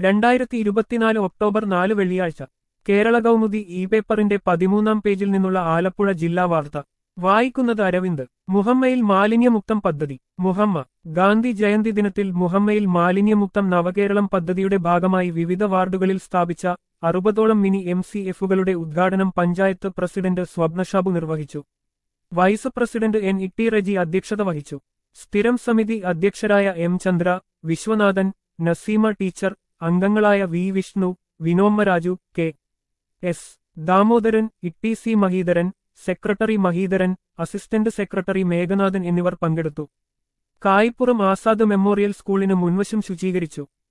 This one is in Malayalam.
രണ്ടായിരത്തി ഇരുപത്തിനാല് ഒക്ടോബർ നാല് വെള്ളിയാഴ്ച കേരള കൗമുദി ഇ പേപ്പറിന്റെ പതിമൂന്നാം പേജിൽ നിന്നുള്ള ആലപ്പുഴ ജില്ലാ വാർത്ത വായിക്കുന്നത് അരവിന്ദ് മുഹമ്മയിൽ മാലിന്യമുക്തം പദ്ധതി മുഹമ്മ ഗാന്ധി ജയന്തി ദിനത്തിൽ മുഹമ്മയിൽ മാലിന്യമുക്തം നവകേരളം പദ്ധതിയുടെ ഭാഗമായി വിവിധ വാർഡുകളിൽ സ്ഥാപിച്ച അറുപതോളം മിനി എം സി എഫുകളുടെ ഉദ്ഘാടനം പഞ്ചായത്ത് പ്രസിഡന്റ് സ്വപ്നഷാബു നിർവഹിച്ചു vice president N Itty Reji അധ്യക്ഷത വഹിച്ചു സ്ഥിരം സമിതി അധ്യക്ഷരായ എം ചന്ദ്ര വിശ്വനാഥൻ നസീമ ടീച്ചർ അംഗങ്ങളായ V Vishnu Vinomma Raju K S Damodaran Itty C Maheedharan secretary Maheedharan assistant secretary Meghanathan എന്നിവർ പങ്കെടുത്തു കായ്പുറം ആസാദ് മെമ്മോറിയൽ സ്കൂളിന് മുൻവശം ശുചീകരിച്ചു